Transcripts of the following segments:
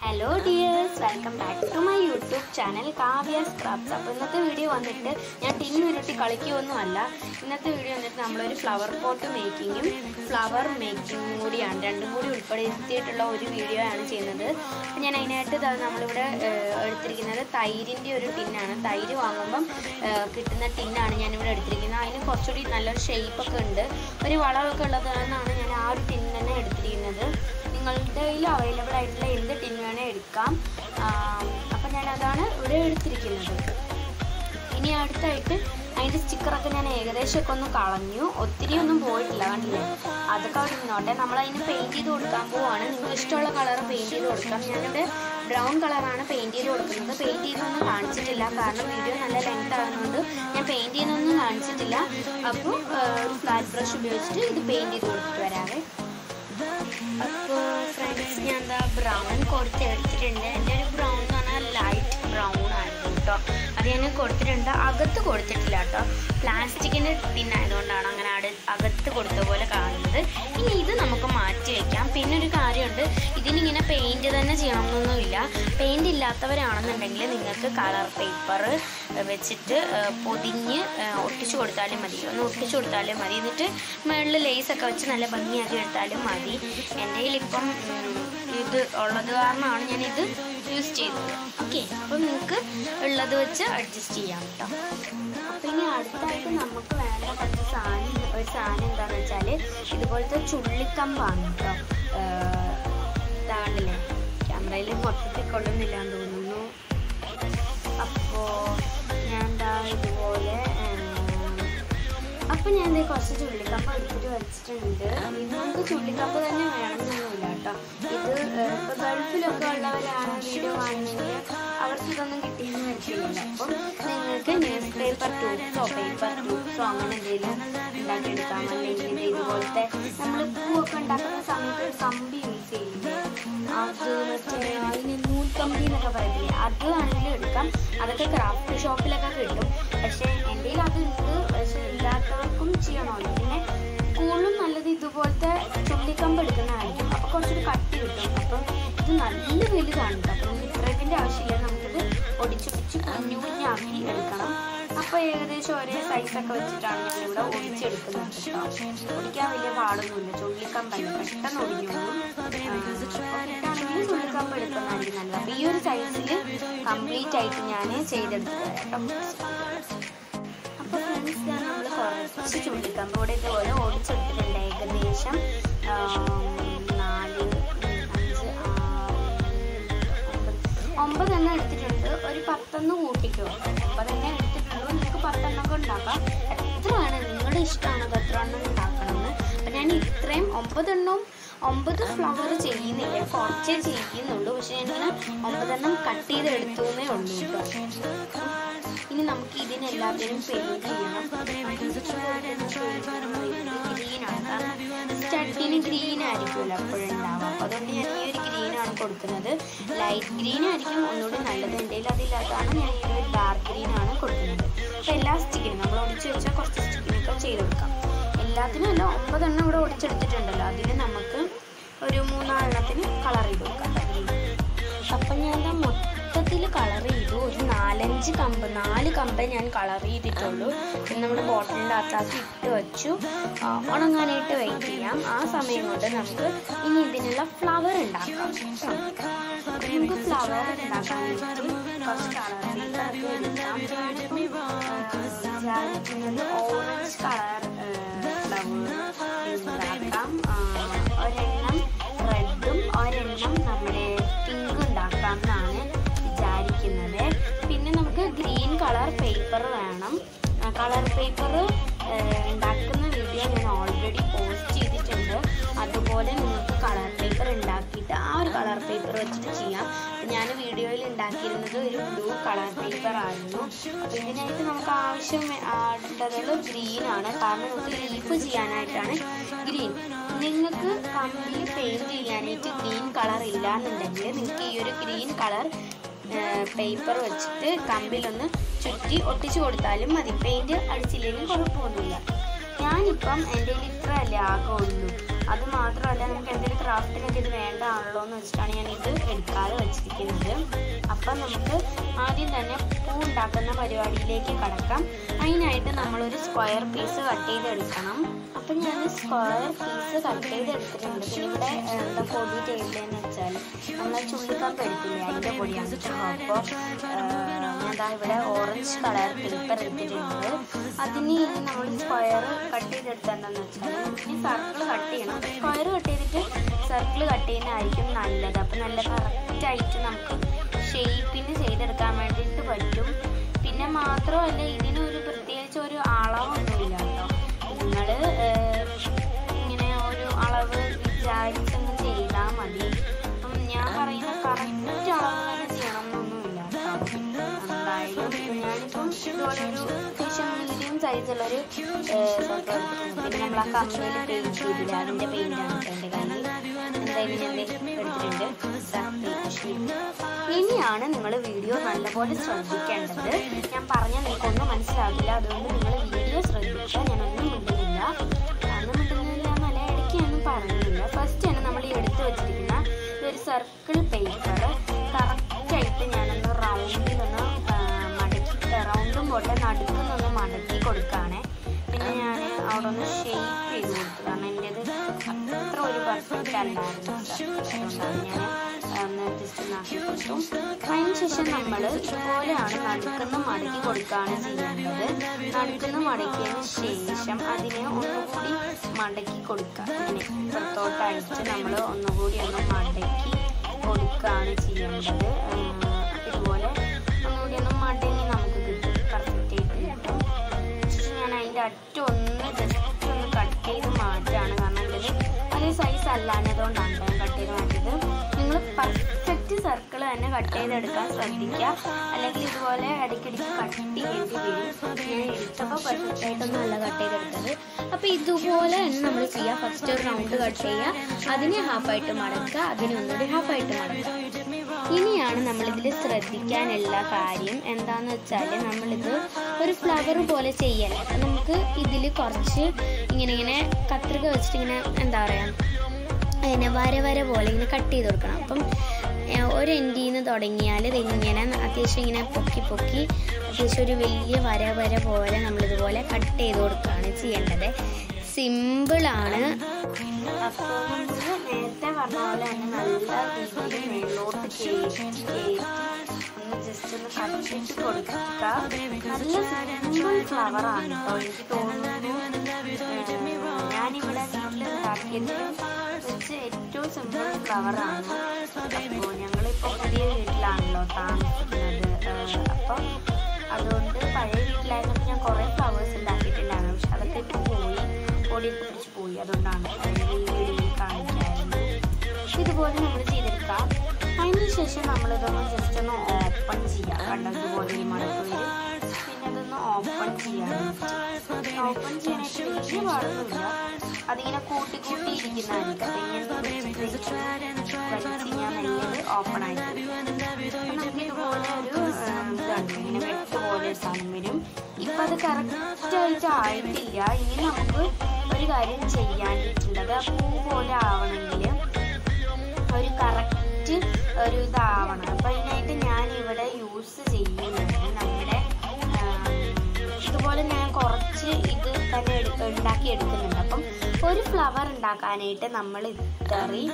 Hello dears welcome back to my YouTube channel Kavya scraps അപ്പോൾ ഇന്നത്തെ video വന്നിട്ട് ഞാൻ ടിൻ ഉരുട്ടി കളിക്കുകയൊന്നുമല്ല ഇന്നത്തെ വീഡിയോ വന്നിട്ട് നമ്മളൊരു ഫ്ലവർ പോട്ട് മേക്കിങ്ങും ഫ്ലവർ മേക്കിങ്ങും കൂടിയാണ് രണ്ടും കൂടി ഉൾപ്പെടുത്തിയിട്ടുള്ള ഒരു വീഡിയോ ആണ് ചെയ്യുന്നത് അപ്പോൾ ഞാൻ അതിനായിട്ട് ഇതാ നമ്മളിവിടെ ഏഹ്, എടുത്തിരിക്കുന്നത് തൈരിൻ്റെ ഒരു ടിന്നാണ് തൈര് വാങ്ങുമ്പം ഏഹ്, കിട്ടുന്ന ടിന്നാണ് ഞാനിവിടെ എടുത്തിരിക്കുന്നത് അതിന് കുറച്ചുകൂടി നല്ലൊരു ഷേപ്പൊക്കെ ഉണ്ട് ഒരു വളമൊക്കെ ഉള്ളതാണ് ഞാൻ ആ ഒരു ടിൻ തന്നെ എടുത്തിരിക്കുന്നത് നിങ്ങളുടെ കയ്യിൽ അവൈലബിൾ ആയിട്ടുള്ള എന്ത് ടിൻ വേണേൽ എടുക്കാം അപ്പം ഞാൻ അതാണ് ഇവിടെ എടുത്തിരിക്കുന്നത് ഇനി അടുത്തായിട്ട് അതിൻ്റെ സ്റ്റിക്കറൊക്കെ ഞാൻ ഏകദേശമൊക്കെ ഒന്ന് കളഞ്ഞു ഒത്തിരി ഒന്നും പോയിട്ടില്ല കണ്ടില്ലേ അതൊക്കെ അവിടെ നിന്നോട്ടെ നമ്മൾ അതിന് പെയിൻറ് ചെയ്ത് കൊടുക്കാൻ പോവാണ് നിങ്ങൾക്ക് ഇഷ്ടമുള്ള കളർ പെയിൻറ് ചെയ്ത് കൊടുക്കാം ഞാനിവിടെ ബ്രൗൺ കളറാണ് പെയിൻറ് ചെയ്ത് കൊടുക്കുന്നത് പെയിൻറ് ചെയ്തൊന്നും കാണിച്ചിട്ടില്ല കാരണം വീഡിയോ നല്ല ലെങ്ത് ആകുന്നതുകൊണ്ട് ഞാൻ പെയിൻറ് ചെയ്യുന്നൊന്നും കാണിച്ചിട്ടില്ല അപ്പോൾ ഒരു ഫ്ലാറ്റ് ബ്രഷ് ഉപയോഗിച്ചിട്ട് ഇത് പെയിൻറ് ചെയ്ത് കൊടുത്തിട്ട് വരാവേ അപ്പോൾ ഫ്രണ്ട്സ് ഞാൻ എന്താ ബ്രൗൺ കൊടുത്ത് എടുത്തിട്ടുണ്ട് എൻ്റെ ഒരു ബ്രൗൺ എന്ന് പറഞ്ഞാൽ ലൈറ്റ് ബ്രൗൺ ആയിരുന്നു കേട്ടോ അത് ഞാൻ കൊടുത്തിട്ടുണ്ട് അകത്ത് കൊടുത്തിട്ടില്ല കേട്ടോ പ്ലാസ്റ്റിക്കിൻ്റെ ടിന്നായതുകൊണ്ടാണ് അങ്ങനെ അട അകത്ത് കൊടുത്ത പോലെ കാണുന്നത് ഇനി ഇത് നമുക്ക് മാറ്റി വയ്ക്കാം പിന്നെ ഒരു കാര്യമുണ്ട് ഇതിനിങ്ങനെ പെയിൻറ് തന്നെ ചെയ്യണമെന്നൊന്നുമില്ല പെയിൻറ് ഇല്ലാത്തവരാണെന്നുണ്ടെങ്കിൽ നിങ്ങൾക്ക് കളർ പേപ്പർ വെച്ചിട്ട് ആ, പൊതിഞ്ഞ് ആ, ഒട്ടിച്ചു കൊടുത്താലും മതി ഒന്ന് ഒട്ടിച്ചു കൊടുത്താലും മതി എന്നിട്ട് മുകളിൽ ലേസൊക്കെ വെച്ച് നല്ല ഭംഗിയാക്കി എടുത്താലും മതി എൻ്റെ കയ്യിലിപ്പം ഉം, ഇത് ഉള്ളത് കാരണമാണ് ഞാൻ ഇത് യൂസ് ചെയ്തത് ഓക്കെ അപ്പം നിങ്ങൾക്ക് ഉള്ളത് വെച്ച് അഡ്ജസ്റ്റ് ചെയ്യാം കേട്ടോ അപ്പം ഇനി അടുത്തായിട്ട് നമുക്ക് വേണ്ട കുറച്ച് സാധനം ഒരു സാധനം എന്താണെന്ന് വെച്ചാൽ ഇതുപോലത്തെ ചുള്ളിക്കമ്പാണ് കേട്ടോ ഇതാണ്ടില്ലേ ക്യാമറയിൽ മൊത്തത്തിൽ കൊള്ളുന്നില്ല എന്ന് തോന്നുന്നു അപ്പോൾ ഞാൻ എന്താ ഇതുപോലെ അപ്പം ഞാൻ ദേ കുറച്ച് ചുള്ളിക്കപ്പ് എടുത്തിട്ട് വെച്ചിട്ടുണ്ട് ഇത് നമുക്ക് ചുള്ളിക്കപ്പ് തന്നെ വേണമെന്നൊന്നുമില്ല കേട്ടോ ഇത് ഇപ്പോൾ ഗൾഫിലൊക്കെ ഉള്ളവരാണ് വീഡിയോ കാണുന്നെങ്കിൽ അവർക്ക് ഇതൊന്നും കിട്ടിയെന്ന് വരില്ല അപ്പം നിങ്ങൾക്ക് ന്യൂസ് പേപ്പർ ട്യൂബ്സോ പേപ്പർ ട്യൂബ്സോ അങ്ങനെ എന്തെങ്കിലും ഉണ്ടാക്കിയെടുക്കാം അല്ലെങ്കിൽ ഇത് ഇതുപോലത്തെ നമ്മൾ പൂവൊക്കെ ഉണ്ടാക്കുന്ന സമയത്ത് ഒരു കമ്പി യൂസ് ചെയ്യില്ലേ അത് മറ്റേ അതിന് നൂൽ കമ്പി എന്നൊക്കെ പറയില്ലേ അത് ആണെങ്കിലും എടുക്കാം അതൊക്കെ ക്രാഫ്റ്റ് ഷോപ്പിലൊക്കെ കിട്ടും പക്ഷേ എൻ്റെ കയ്യിൽ അതുണ്ട് പക്ഷേ ഇല്ലാത്തവർക്കും ചെയ്യണമല്ലോ പിന്നെ കൂടുതലും നല്ലത് ഇതുപോലത്തെ ചുള്ളിക്കമ്പ് എടുക്കുന്നതായിരിക്കും അപ്പോൾ കുറച്ചൊരു കട്ടി കിട്ടും അപ്പം ഇത് നല്ല വലുതാണ് കേട്ടോ അപ്പം നമുക്ക് ഇത്രയത്തിൻ്റെ ആവശ്യമില്ല നമുക്കിത് ഒടിച്ചൊടിച്ച് കുഞ്ഞു കുഞ്ഞാക്കി എടുക്കണം അപ്പോൾ ഏകദേശം ഒരേ സൈസൊക്കെ വെച്ചിട്ടാണ് ഞാനിവിടെ ഒടിച്ചെടുക്കുന്നത് കേട്ടോ ഒടിക്കാൻ വലിയ പാടൊന്നുമില്ല ചുള്ളിക്കമ്പല്ല പെട്ടെന്ന് ഒടിഞ്ഞു പോകും കിട്ടാണെങ്കിൽ ചുള്ളിക്കമ്പ് എടുക്കുന്നതായിരിക്കും നല്ലത് അപ്പോൾ ഈ ഒരു സൈസിൽ കംപ്ലീറ്റ് ആയിട്ട് ഞാൻ ചെയ്തെടുത്തത് കേട്ടോ അപ്പോൾ ഫ്രണ്ട്സ് ഞാൻ നമ്മൾ കുറച്ച് ചുള്ളിക്കമ്പ് കൂടെ ഇതുപോലെ ഓടിച്ചെടുത്തിട്ടുണ്ട് ഏകദേശം ആം, നാല് അഞ്ച് ആറ് ഒമ്പത് ഒമ്പതെണ്ണം എടുത്തിട്ടുണ്ട് ഒരു പത്തൊന്ന് കൂട്ടിക്കോ ഒമ്പതെണ്ണം എടുത്തിട്ടുള്ളൂ നിങ്ങൾക്ക് പത്തെണ്ണമൊക്കെ ഉണ്ടാക്കാം എത്ര വേണം നിങ്ങളുടെ ഇഷ്ടമാണ് അത് എത്ര എണ്ണം ഉണ്ടാക്കണമെന്ന് അപ്പം ഞാൻ ഇത്രയും ഒമ്പതെണ്ണവും ഒമ്പത് ഫ്ലവർ ചെയ്യുന്നില്ല കുറച്ചേ ചെയ്യുന്നുള്ളൂ പക്ഷെ ഞാനിങ്ങനെ ഒമ്പതെണ്ണം കട്ട് ചെയ്ത് എടുത്തു എന്നേ ഉള്ളൂ കേട്ടോ ഇനി നമുക്ക് ഇതിനെല്ലാത്തിനും പെയിന്റ് ചെയ്യണം ഗ്രീനാണ് കാരണം സ്റ്റഡിന് ഗ്രീൻ ആയിരിക്കുമല്ലോ അപ്പോഴുണ്ടാവുക അപ്പോൾ അതുകൊണ്ട് ഞാൻ ഈ ഒരു ഗ്രീനാണ് കൊടുക്കുന്നത് ലൈറ്റ് ഗ്രീൻ ആയിരിക്കും ഒന്നുകൂടി നല്ലത് എൻ്റെ കയ്യിൽ അതില്ലാത്തതാണ് ഞാൻ ഈ ഒരു ഡാർക്ക് ഗ്രീനാണ് കൊടുക്കുന്നത് അപ്പോൾ എല്ലാ സ്റ്റിക്കിനും നമ്മൾ ഒടിച്ച് വെച്ചാൽ കുറച്ച് സ്റ്റിക്കിനൊക്കെ ചെയ്ത് കൊടുക്കാം എല്ലാത്തിനും അല്ല ഒമ്പതെണ്ണം ഇവിടെ ഒടിച്ചെടുത്തിട്ടുണ്ടല്ലോ അതിന് നമുക്ക് ഒരു മൂന്നാലെണ്ണത്തിന് കളർ ചെയ്ത് കൊടുക്കാം അപ്പം ഞാൻ എന്താ മൊത്തത്തിൽ കളർ ചെയ്തു ഒരു നാലഞ്ച് കമ്പ് നാല് കമ്പേ ഞാൻ കളർ ചെയ്തിട്ടുള്ളൂ പിന്നെ നമ്മുടെ ബോട്ടിലിൻ്റെ അകത്താക്കി ഇട്ട് വെച്ചു ആ, ഉണങ്ങാനായിട്ട് വെയിറ്റ് ചെയ്യാം ആ സമയം കൊണ്ട് നമുക്ക് ഇനി ഇതിനുള്ള ഫ്ലവർ ഉണ്ടാക്കാം കേട്ടോ. അപ്പം നമുക്ക് ഫ്ലവർ ഉണ്ടാക്കാനായിട്ട് കുറച്ച് കളർ പേപ്പറൊക്കെ എടുക്കാം ഞാനിപ്പം വിചാരിക്കുന്നത് ഓറഞ്ച് കളർ ഫ്ലവർ ഉണ്ടാക്കാം ആ, ഒരെണ്ണം റെഡും ഒരെണ്ണം നമ്മുടെ പിങ്ക് ഉണ്ടാക്കാം എന്നാണ് വിചാരിക്കുന്നത് പിന്നെ നമുക്ക് ഗ്രീൻ കളർ പേപ്പർ വേണം കളർ പേപ്പർ ഉണ്ടാക്കുന്ന വീഡിയോ ഞാൻ ഓൾറെഡി പോസ്റ്റ് ചെയ്തിട്ടുണ്ട് അതുപോലെ നിങ്ങൾക്ക് കളർ പേപ്പർ ഉണ്ടാക്കിയിട്ട് ആ ഒരു കളർ പേപ്പർ വെച്ചിട്ട് ചെയ്യാം ഞാൻ വീഡിയോയിൽ ഉണ്ടാക്കിയിരുന്നത് ഒരു ബ്ലൂ കളർ പേപ്പർ ആയിരുന്നു അപ്പോൾ ഇതിനായിട്ട് നമുക്ക് ആവശ്യം ഉള്ളത് ഗ്രീൻ ആണ് കാരണം നമുക്ക് ലീഫ് ചെയ്യാനായിട്ടാണ് ഗ്രീൻ നിങ്ങൾക്ക് കമ്പിൽ പെയിൻറ് ചെയ്യാനായിട്ട് ഗ്രീൻ കളർ ഇല്ലാന്നുണ്ടെങ്കിൽ നിങ്ങൾക്ക് ഈ ഒരു ഗ്രീൻ കളർ പേപ്പർ വെച്ചിട്ട് കമ്പിലൊന്ന് ചുറ്റി ഒട്ടിച്ചു കൊടുത്താലും മതി പെയിൻറ് അടിച്ചില്ലെങ്കിൽ കുഴപ്പമൊന്നുമില്ല ഞാനിപ്പം എൻ്റെ കയ്യിൽ ഇത്ര അല്ലേ ആകെ ഉള്ളൂ അത് മാത്രമല്ല നമുക്ക് എന്തെങ്കിലും ക്രാഫ്റ്റിനൊക്കെ ഇത് വേണ്ടതാണല്ലോ എന്ന് വെച്ചിട്ടാണ് ഞാൻ ഇത് എടുക്കാതെ വെച്ചത് കാണിക്കുന്നത് അപ്പം നമുക്ക് ആദ്യം തന്നെ പൂ ഉണ്ടാക്കുന്ന പരിപാടിയിലേക്ക് കടക്കാം അതിനായിട്ട് നമ്മളൊരു സ്ക്വയർ പീസ് കട്ട് ചെയ്തെടുക്കണം അപ്പം ഞാൻ സ്ക്വയർ പീസ് കട്ട് ചെയ്തെടുത്തിട്ടുണ്ട് പിന്നെ ഇവിടെ ഏഹ്, എന്താ പൊടി ടേബിളെന്ന് വെച്ചാൽ നമ്മൾ ചുള്ളിക്കമ്പ് എടുത്തില്ലേ അതിൻ്റെ പൊടിയാണ് കേട്ടോ അപ്പോൾ ഞാൻ ദാ ഇവിടെ ഓറഞ്ച് കളർ പേപ്പർ എടുത്തിട്ടുണ്ട് അതിന് നമ്മൾ സ്ക്വയർ കട്ട് ചെയ്തെടുത്താൽ എന്താണെന്ന് വെച്ചാൽ ഇനി സർക്കിൾ കട്ട് ചെയ്യണം സ്ക്വയർ കട്ട് ചെയ്തിട്ട് സർക്കിൾ കട്ട് ചെയ്യുന്നതായിരിക്കും നല്ലത് അപ്പം നല്ല കറക്റ്റായിട്ട് നമുക്ക് ഷേപ്പിന് ചെയ്തെടുക്കാൻ വേണ്ടിയിട്ട് പറ്റും പിന്നെ മാത്രമല്ല ഇതിനൊരു പ്രത്യേകിച്ച് ഒരു അളവൊന്നുമില്ല കേട്ടോ നിങ്ങൾ ഇങ്ങനെ ഒരു അളവ് വിചാരിച്ചൊന്ന് ചെയ്താൽ മതി അപ്പം ഞാൻ പറയുന്ന കറക്റ്റ് അളവ് തന്നെ ചെയ്യണം എന്നൊന്നുമില്ല കേട്ടോ എന്തായാലും ഞാനിപ്പം ഇതുപോലെ ഒരു അത്യാവശ്യം മീഡിയം സൈസുള്ളൊരു ഫോട്ടോ എടുത്തിട്ടുണ്ട് പിന്നെ നമ്മൾ ആ കമ്പിയിൽ പെയിൻറ്റ് ചെയ്തില്ല അതിൻ്റെ പെയിൻ്റാണ് എൻ്റെ കയ്യിൽ എന്തായാലും ഞാൻ ദേ എടുത്തിട്ടുണ്ട് ഇനിയാണ് നിങ്ങൾ വീഡിയോ നല്ലപോലെ ശ്രദ്ധിക്കേണ്ടത് ഞാൻ പറഞ്ഞാൽ നിങ്ങൾക്കൊന്നും മനസ്സിലാകില്ല അതുകൊണ്ട് നിങ്ങൾ വീഡിയോ ശ്രദ്ധിക്കുക ഞാനൊന്നും മിണ്ടുന്നില്ല ഒന്നും മിണ്ടുന്നില്ല എന്നല്ല ഇടയ്ക്ക് ഞാനൊന്നും പറഞ്ഞില്ല ഫസ്റ്റ് തന്നെ നമ്മൾ ഈ എടുത്ത് വെച്ചിരിക്കുന്ന ഈ ഒരു സർക്കിൾ പേപ്പർ കറക്റ്റായിട്ട് ഞാനൊന്ന് റൗണ്ടിലൊന്ന് മടക്കി റൗണ്ടും പോട്ടെ നടുക്കുന്നൊന്ന് മടക്കി കൊടുക്കുകയാണേ പിന്നെ ഞാൻ അവിടെ ഒന്ന് ഷേപ്പ് ചെയ്ത് കൊടുത്തു കാരണം എൻ്റെത് അത്ര ഒരു പെർഫെക്റ്റ് അല്ലായിരുന്നു അതുകൊണ്ടാണ് ഞാൻ ഒന്ന് ജസ്റ്റ് ഒന്ന് ആക്കി കൊടുത്തു അതിന് ശേഷം നമ്മൾ ഇതുപോലെയാണ് നടുക്കുന്ന മടക്കി കൊടുക്കുകയാണ് ചെയ്യുന്നത് നടുക്കുന്ന മടക്കിയതിന് ശേഷം അതിനെ ഒന്നുകൂടി മടക്കി കൊടുക്കുക ഇങ്ങനെ പുറത്തോട്ടയച്ച് നമ്മൾ ഒന്നുകൂടി ഒന്ന് മടക്കി കൊടുക്കുകയാണ് ചെയ്യേണ്ടത് ആ, ഇതുപോലെ ഒന്നുകൂടി ഒന്ന് മടങ്ങി നമുക്ക് കിട്ടും കറക്റ്റ് ആയിട്ട് കിട്ടും പക്ഷേ ഞാൻ അതിൻ്റെ അറ്റം ഒന്ന് ജസ്റ്റ് ഒന്ന് കട്ട് ചെയ്ത് മാറ്റാണ് കാരണം എൻ്റെ അതേ സൈസ് അല്ലാഞ്ഞതുകൊണ്ടാണ് ഞാൻ കട്ട് ചെയ്ത് മാറ്റിയത് നിങ്ങൾ പെർഫെക്റ്റ് സർക്കിൾ തന്നെ കട്ട് ചെയ്തെടുക്കാൻ ശ്രദ്ധിക്കുക അല്ലെങ്കിൽ ഇതുപോലെ ഇടയ്ക്കിടയ്ക്ക് കട്ട് ചെയ്യേണ്ടി വരും ഞാൻ എടുത്തപ്പോൾ പെർഫെക്റ്റ് ആയിട്ടൊന്നും അല്ല കട്ട് ചെയ്തെടുത്തത് അപ്പോൾ ഇതുപോലെ തന്നെ നമ്മൾ ചെയ്യുക ഫസ്റ്റ് ഒരു റൗണ്ട് കട്ട് ചെയ്യുക അതിനെ ഹാഫായിട്ട് മടക്കുക അതിനെ ഒന്നുകൂടി ഹാഫായിട്ട് മടക്കുക ഇനിയാണ് നമ്മളിതിൽ ശ്രദ്ധിക്കാനുള്ള കാര്യം എന്താന്ന് വെച്ചാൽ നമ്മളിത് ഒരു ഫ്ലവർ പോലെ ചെയ്യല നമുക്ക് ഇതിൽ കുറച്ച് ഇങ്ങനെ ഇങ്ങനെ കത്രിക വെച്ചിട്ട് ഇങ്ങനെ എന്താ പറയുക അതിനെ വര വര പോലെ ഇങ്ങനെ കട്ട് ചെയ്ത് കൊടുക്കണം അപ്പം ഏഹ്, ഒരു എൻഡിൽ നിന്ന് തുടങ്ങിയാൽ ഇതിങ്ങനെ അത്യാവശ്യം ഇങ്ങനെ പൊക്കി പൊക്കി അത്യാവശ്യം ഒരു വലിയ വര വര പോലെ നമ്മളിതുപോലെ കട്ട് ചെയ്ത് കൊടുക്കുകയാണ് ചെയ്യേണ്ടത് സിമ്പിളാണ് അപ്പോൾ നമ്മൾ നേരത്തെ പറഞ്ഞ പോലെ തന്നെ നല്ല രീതിയിൽ മേലോട്ട് കയറ്റി കയറ്റി ഒന്ന് ജസ്റ്റ് ഒന്ന് കട്ടിട്ട് കൊടുക്കുക നല്ല സിമ്പിൾ ഫ്ലവർ ആണ് കേട്ടോ എനിക്ക് തോന്നുന്നു ഏഹ്, ഞാനിവിടെ വീട്ടിൽ ഉണ്ടാക്കിയത് വെച്ച് ഏറ്റവും സിമ്പിൾ ഫ്ലവർ ആണ് അപ്പോൾ ഞങ്ങളിപ്പോൾ പുതിയ വീട്ടിലാണല്ലോ താമസിക്കുന്നത് അപ്പോൾ അതുകൊണ്ട് പഴയ വീട്ടിലായതുകൊണ്ട് ഞാൻ കുറേ ഫ്ലവേഴ്സ് ഉണ്ടാക്കിയിട്ടുണ്ടായിരുന്നു പക്ഷെ അതൊക്കെ ഇപ്പോൾ പോയി പൊടിയൊക്കെ പിടിച്ച് പോയി അതുകൊണ്ടാണ് ഈ വീഡിയോയിൽ കാണിക്കായിരുന്നു ഇതുപോലെ നമ്മൾ ചെയ്തെടുക്കാം അതിന് ശേഷം നമ്മളിതൊന്ന് ജസ്റ്റ് ഒന്ന് ഓപ്പൺ ചെയ്യാം കണ്ടതുപോലെ ഈ മടക്ക് വരും പിന്നെ അതൊന്ന് ഓപ്പൺ ചെയ്യാൻ ഓപ്പൺ ചെയ്യാനായിട്ട് വലിയ പാടൊന്നുമില്ല അതിങ്ങനെ കൂട്ടി കൂട്ടി ഇരിക്കുന്നതായിരിക്കും അപ്പോൾ ഇങ്ങനെ വലിച്ച് ഞാൻ നല്ലത് ഓപ്പൺ ആയിട്ട് അപ്പം നമുക്ക് ഇതുപോലെ ഒരു ആ, ഇതുണ്ട് ഇങ്ങനെ വെട്ട് പോലെ ഒരു സാധനം വരും ഇപ്പം അത് കറക്റ്റായിട്ട് ആയിട്ടില്ല ഇനി നമുക്ക് ഒരു കാര്യം ചെയ്യാനിട്ടുണ്ട് അത് ആ പൂ പോലെ ആവണമെങ്കിൽ ഒരു കറക്റ്റ് ഒരു ഇതാവണം അപ്പം അതിനായിട്ട് ഞാൻ ഇവിടെ യൂസ് ചെയ്യുന്നത് നമ്മുടെ ആം, ഇതുപോലെ ഞാൻ കുറച്ച് ഇത് തന്നെ എടു- ഉണ്ടാക്കി എടുക്കുന്നുണ്ട് അപ്പം ഒരു ഫ്ലവർ ഉണ്ടാക്കാനായിട്ട് നമ്മൾ ഇത്രയും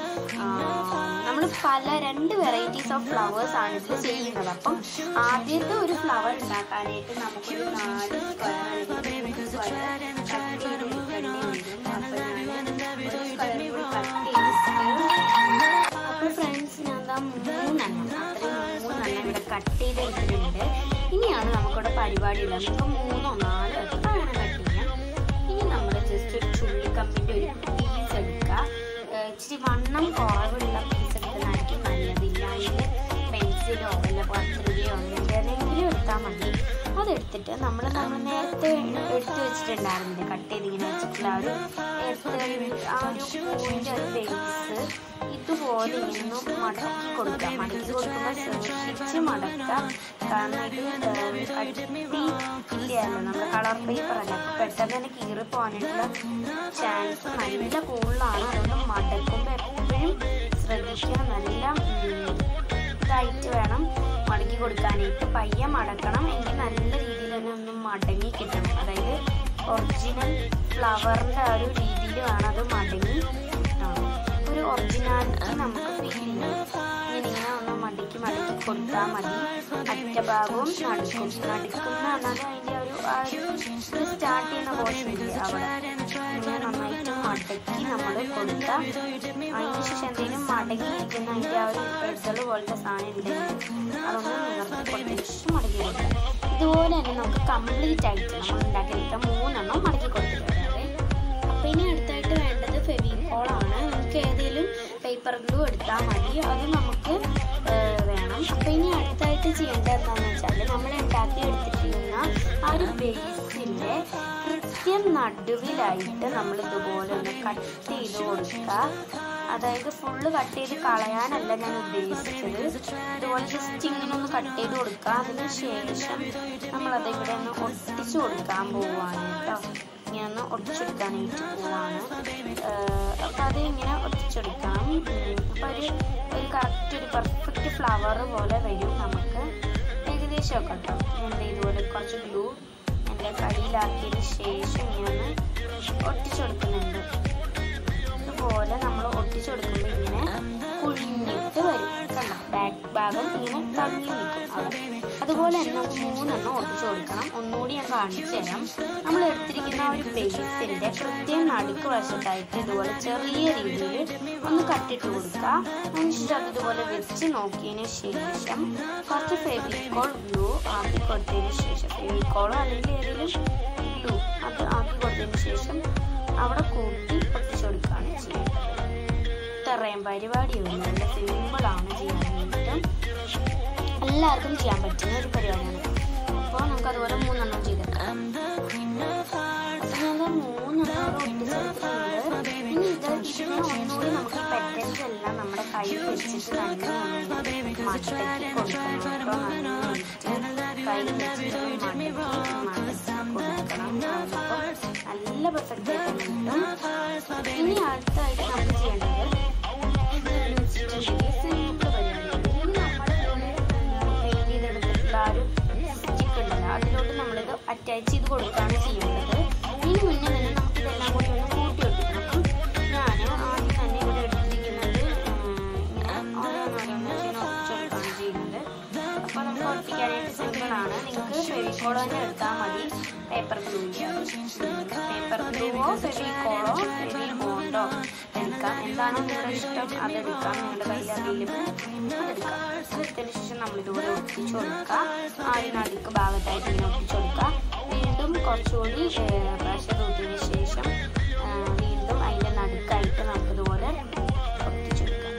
നമ്മൾ പല രണ്ട് വെറൈറ്റീസ് ഓഫ് ഫ്ലവേഴ്സ് ആണ് ഇതിൽ ചെയ്യുന്നത് അപ്പം ആദ്യത്തെ ഒരു ഫ്ലവർ ഉണ്ടാക്കാനായിട്ട് നമുക്കൊരു നാല് സ്ക്വയർ അല്ലെങ്കിൽ സ്ക്വയർ കട്ട് ചെയ്ത് എടുക്കേണ്ടി വരും അപ്പം ഞാൻ ഒരു സ്ക്വയർ കൂടി കട്ട് ചെയ്തിട്ട് അപ്പോൾ ഫ്രണ്ട്സ് ഞാൻ ദാ മൂന്നെണ്ണം അത്രയും മൂന്നെണ്ണം ഇവിടെ കട്ട് ചെയ്ത് എടുത്തിട്ടുണ്ട് ഇനിയാണ് നമുക്കിവിടെ പരിപാടി ഉള്ളത് നമുക്ക് മൂന്നോ നാലോ എത്ര വേണം കട്ട് ചെയ്യാം ഇനി നമ്മൾ ജസ്റ്റ് ഒരു ചുള്ളിക്കമ്പിൻ്റെ ഒരു പീസ് എടുക്കുക ഏഹ് ഇച്ചിരി വണ്ണം കുറവുള്ള പീസ് എടുക്കുന്നതായിരിക്കും നല്ലതില്ലായെങ്കിൽ പെൻസിലോ വല്ല പത്രികയോ അങ്ങനത്തെ ഏതെങ്കിലും എടുത്താൽ മതി അതെടുത്തിട്ട് നമ്മൾ നമ്മൾ നേരത്തെ എടുത്ത് വെച്ചിട്ടുണ്ടായിരുന്നില്ല കട്ട് ചെയ്ത് ഇങ്ങനെ വെച്ചിട്ടുള്ള ആ ഒരു നേരത്തെ ആ ഒരു പൂവിൻ്റെ ഒരു ബേസ് ഇതുപോലെ ഇങ്ങനെ ഒന്ന് മടക്കി കൊടുക്കുക മടക്കി കൊടുക്കുമ്പോൾ സൂക്ഷിച്ച് മടക്കുക കാരണം ഇത് ഏഹ്, കട്ടി ഇല്ലല്ലോ നമ്മുടെ കളർ പേപ്പർ അല്ല അപ്പോൾ പെട്ടെന്ന് തന്നെ കീറി പോകാനുള്ള ചാൻസ് നല്ല കൂടുതലാണ് അതുകൊണ്ട് മടക്കുമ്പോൾ എപ്പോഴും ശ്രദ്ധിക്കുക നല്ല ഉം, ഇതായിട്ട് കൊടുക്കാനായിട്ട് പയ്യെ മടക്കണം എങ്കിൽ നല്ല രീതിയിൽ തന്നെ ഒന്ന് മടങ്ങി കിട്ടണം അതായത് ഒറിജിനൽ ഫ്ലവറിൻ്റെ ആ ഒരു രീതിയിൽ വേണം അത് മടങ്ങി കിട്ടണം ഒരു ഒറിജിനാലിറ്റി നമുക്ക് ഫീൽ ചെയ്യും ഇങ്ങനെ ഇങ്ങനെ ഒന്ന് മടക്കി മടക്കി കൊടുത്താൽ മതി അറ്റഭാഗവും നടുക്കും നടുക്കും എന്ന് പറഞ്ഞാൽ അതിൻ്റെ ഒരു ആ ഒരു സ്റ്റാർട്ട് ചെയ്യുന്ന പോർഷൻ ഇല്ലേ അവിടെ ഇങ്ങനെ നന്നായിട്ട് മടക്കി നമ്മൾ കൊടുത്താൽ അതിന് ശേഷം എന്തെങ്കിലും മടങ്ങിയിരിക്കുന്ന അതിൻ്റെ ആ ഒരു എഴുതൽ പോലത്തെ സാധനം ഉണ്ടെങ്കിൽ അതൊന്ന് നിവർത്തി കൊടുത്തതിന് ശേഷം മടക്കി കൊടുക്കാം ഇതുപോലെ തന്നെ നമുക്ക് കംപ്ലീറ്റ് ആയിട്ട് നമ്മൾ ഉണ്ടാക്കിയെടുത്ത മൂന്നെണ്ണം മടക്കി കൊടുത്തിട്ടുണ്ട് അപ്പോൾ ഇനി അടുത്തായിട്ട് വേണ്ടത് ഫെവിക്കോളാണ് നമുക്ക് ഏതെങ്കിലും പേപ്പർ ഗ്ലൂ എടുത്താൽ മതി അത് നമുക്ക് ഏഹ്, വേണം അപ്പോൾ ഇനി അടുത്തായിട്ട് ചെയ്യേണ്ടത് എന്താണെന്ന് വെച്ചാൽ നമ്മൾ ഉണ്ടാക്കി എടുത്തിരിക്കുന്ന ആ ഒരു ബേസിൻ്റെ കൃത്യം നടുവിലായിട്ട് നമ്മൾ ഇതുപോലെ ഒന്ന് കട്ട് ചെയ്ത് കൊടുക്കുക അതായത് ഫുള്ള് കട്ട് ചെയ്ത് കളയാനല്ല ഞാൻ ഉദ്ദേശിച്ചത് ഇതുപോലെ ജസ്റ്റ് ഇങ്ങനെ ഒന്ന് കട്ട് ചെയ്ത് കൊടുക്കുക അതിന് ശേഷം നമ്മളത് ഇവിടെ ഒന്ന് ഒട്ടിച്ചു കൊടുക്കാൻ പോവുകയാണ് കേട്ടോ ഇങ്ങനെ ഒന്ന് ഒട്ടിച്ചെടുക്കാനായിട്ട് പോവാണ് അപ്പം അത് ഇങ്ങനെ ഒട്ടിച്ചെടുക്കണം അപ്പം ഒരു ഒരു കറക്റ്റ് ഒരു പെർഫെക്റ്റ് ഫ്ലവർ പോലെ വരും നമുക്ക് ഏകദേശമൊക്കെ കേട്ടോ ഞാൻ ഇതുപോലെ കുറച്ച് ഗ്ലൂ എൻ്റെ കയ്യിലാക്കിയതിന് ശേഷം ഇങ്ങനെ ഒന്ന് ഒട്ടിച്ചു കൊടുക്കുന്നുണ്ട് ഇതുപോലെ നമ്മൾ ഒട്ടിച്ചു കൊടുക്കുമ്പോൾ ഇങ്ങനെ കുഴിഞ്ഞിട്ട് വരും കണ്ടോ ബാക്ക് ഭാഗം ഇങ്ങനെ തള്ളി നിൽക്കും അവിടെ അതുപോലെ തന്നെ നമുക്ക് മൂന്നെണ്ണം ഒട്ടിച്ചു കൊടുക്കണം ഒന്നുകൂടി ഞാൻ കാണിച്ചു തരാം നമ്മൾ എടുത്തിരിക്കുന്ന ആ ഒരു ബേസിൻ്റെ കൃത്യം നടുക്ക് വശത്തായിട്ട് ഇതുപോലെ ചെറിയ രീതിയിൽ ഒന്ന് കട്ടിട്ട് കൊടുക്കുക അതിനുശേഷം അത് ഇതുപോലെ വെച്ച് നോക്കിയതിന് ശേഷം കുറച്ച് ഫെവിക്കോൾ ഗ്ലൂ ആക്കി കൊടുത്തതിന് ശേഷം ഫെവിക്കോളോ അല്ലെങ്കിൽ ഏതെങ്കിലും ഗ്ലൂ അത് ആക്കി കൊടുത്തതിന് ശേഷം അവിടെ കൂട്ടി ഒട്ടിച്ചു കൊടുക്കുകയാണ് ചെയ്യുന്നത് ഇത്രയും പരിപാടിയൊന്നും നല്ല സിമ്പിളാണ് ചെയ്യാൻ വേണ്ടിയിട്ട് എല്ലാവർക്കും ചെയ്യാൻ പറ്റുന്ന ഒരു പരിപാടിയാണ് അപ്പോൾ നമുക്ക് അതുപോലെ മൂന്നെണ്ണം ചെയ്തെടുക്കാം അപ്പോൾ ഞങ്ങൾ മൂന്നെണ്ണം ഒട്ടിച്ചെടുത്തിട്ടുണ്ട് ഇനി ഇത് ഇതിനെ ഒന്നുകൂടി നമുക്ക് പെറ്റൻസ് എല്ലാം നമ്മുടെ കയ്യിൽ വെച്ചിട്ട് തന്നെ ഒന്ന് മടക്കി കൊടുക്കണം കേട്ടോ നന്നായിട്ട് കയ്യിൽ വെച്ചിട്ട് മടക്കി മടക്കി കൊടുക്കണം അപ്പോൾ നല്ല പെർഫെക്റ്റ് ആയിട്ട് കിട്ടും ഇനി അടുത്തായിട്ട് നമ്മൾ ചെയ്യേണ്ടത് സിമ്പിൾ പരിപാടിയാണ് ഇനി നമ്മുടെ പെയിന്റ് ചെയ്തെടുത്തിട്ടുള്ള ആ ഒരു സ്റ്റിക്ക് ഉണ്ടല്ലോ അതിലോട്ട് നമ്മളിത് അറ്റാച്ച് ചെയ്ത് കൊടുക്കുകയാണ് ചെയ്യുന്നത് ഇതിന് മുന്നേ തന്നെ നമുക്ക് ഇതെല്ലാം കൂടി ഒന്ന് കൂട്ടി വെക്കണം അപ്പം ഞാൻ ആദ്യം തന്നെ ഇവിടെ എടുത്തിരിക്കുന്നത് ഉം, ഇങ്ങനെ ഓരോന്നോരോന്ന് ഇങ്ങനെ ഒട്ടിച്ചെടുക്കുകയാണ് ചെയ്യുന്നത് അപ്പോൾ നമുക്ക് ഒട്ടിക്കാനായിട്ട് സിമ്പിളാണ് നിങ്ങൾക്ക് ഫെവിക്കോളോ തന്നെ എടുത്താൽ മതി പേപ്പർ ഗ്ലൂ പേപ്പർ ഗ്ലൂവോ ഫെവിക്കോളോ ഫെവി ബോണ്ടോ എടുക്കാം എന്താണോ നിങ്ങളുടെ ഇഷ്ടം അതെടുക്കാം നിങ്ങളുടെ കയ്യിൽ അവൈലബിൾ അതെടുക്കാം അതെടുത്തതിന് ശേഷം നമ്മൾ ഇതുപോലെ ഒട്ടിച്ചു കൊടുക്കുക ആദ്യം നടുക്ക് ഭാഗത്തായിട്ട് ഇങ്ങനെ ഒട്ടിച്ചു കൊടുക്കുക വീണ്ടും കുറച്ചുകൂടി പ്രഷർ കൂട്ടിയതിന് ശേഷം ആ, വീണ്ടും അതിൻ്റെ നടുക്കായിട്ട് നമുക്കിതുപോലെ ഒട്ടിച്ചു കൊടുക്കാം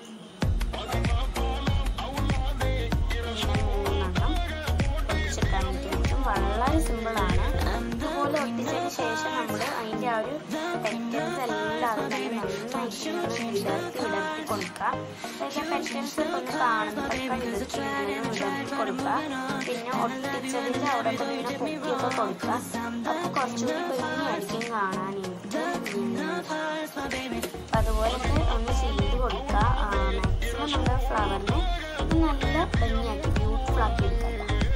ഇങ്ങനെ മൂന്നെണ്ണം ഒട്ടിച്ചെടുക്കാനായിട്ട് പറ്റും വളരെ സിമ്പിളാണ് ഇതുപോലെ ഒട്ടിച്ചതിന് ശേഷം നമ്മൾ അതിൻ്റെ ആ ഒരു പെറ്റൻസ് എല്ലാം അതിനെ നന്നായിട്ട് ഒന്ന് വിടർത്തി വിടർത്തി കൊടുക്കുക അതായത് പെറ്റൻസ് ഒക്കെ ഒന്ന് കാണുമ്പോൾ കണ്ടിട്ട് ഇങ്ങനെ വിടർത്തി കൊടുക്കുക പിന്നെ ഒട്ടിച്ചതിൻ്റെ അവിടെ ഒക്കെ ഇങ്ങനെ പൊക്കിയൊക്കെ കൊടുക്കുക അപ്പോൾ കുറച്ചുകൂടി ഭംഗിയായിരിക്കും കാണാനായിട്ട് ഉം. അപ്പം അതുപോലൊക്കെ ഒന്ന് ചെയ്ത് കൊടുക്കുക മാക്സിമം നമ്മുടെ ഫ്ലവറിനെ നല്ല ഭംഗിയാക്കി ബ്യൂട്ടിഫുൾ ആക്കി എടുക്കുക